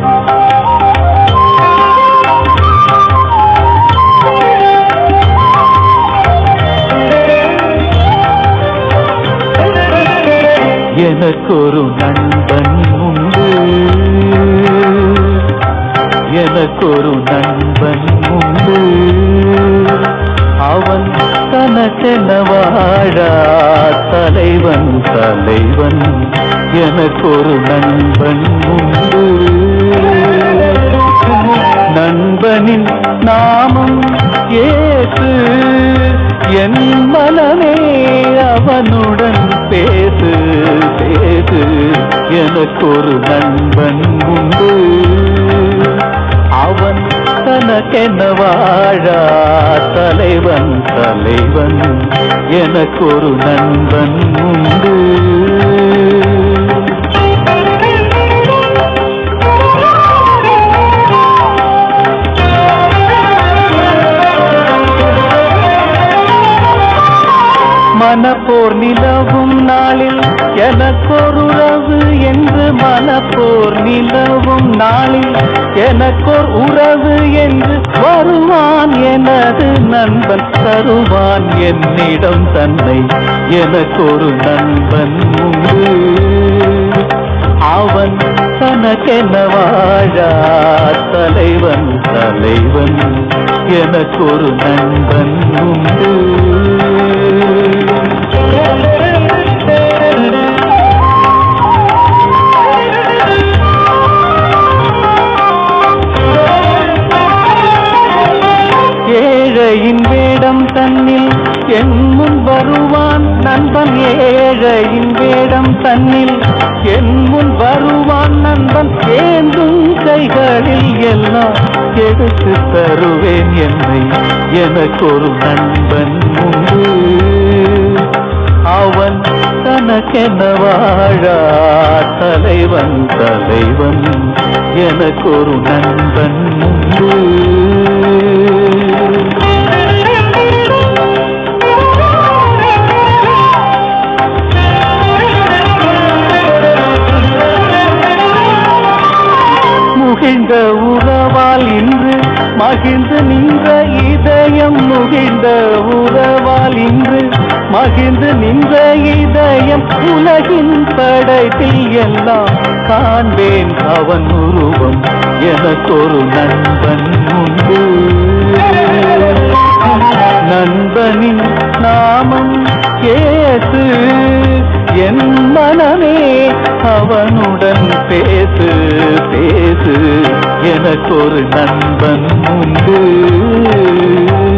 எனக்கொரு நண்பன் உண்டு எனக்கொரு நண்பன் உண்டு அவன் தனக்கென வாழா தலைவன் தலைவன் எனக்கொரு நண்பன் உண்டு நண்பனின் நாமம் ஏசு என் மனமே அவனுடன் பேசு பேசு எனக்கொரு நண்பன் உண்டு அவன் தனக்கென வாழா தலைவன் தலைவன் எனக்கொரு நண்பன் உண்டு மனப்போர் நிலவும் நாளில் எனக்கொருறவு என்று மனப்போர் நிலவும் நாளில் எனக்கோர் உறவு என்று வருவான் எனது நண்பன் தருவான் என்னிடம் தன்னை எனக்கொரு நண்பன் உண்டு அவன் தனக்கென வாழா தலைவன் தலைவன் எனக்கொரு நண்பன் உண்டு ஏழையின் வேடம் தன்னில் என் முன் வருவான் நண்பன் ஏழையின் வேடம் தன்னில் என் முன் வருவான் நண்பன் ஏந்தும் கைகளில் எல்லாம் எடுத்து தருவேன் என்னை எனக்கொரு நண்பன் உண்டு அவன் தனக்கென வாழா தலைவன் தலைவன் எனக்கொரு நண்பன் உண்டு முகிழ்ந்த உறவால் இன்று மகிழ்ந்து நின்ற இதயம் முகிழ்ந்த உறவால் இன்று மகிழ்ந்து நின்ற இதயம் உலகின் படைப்பில் எல்லாம் காண்பேன் அவன் உருவம் எனக்கொரு நண்பன் உண்டு நண்பனின் நாமம் ஏசு என் மனமே அவனுடன் பேசு பேசு எனக்கொரு நண்பன் உண்டு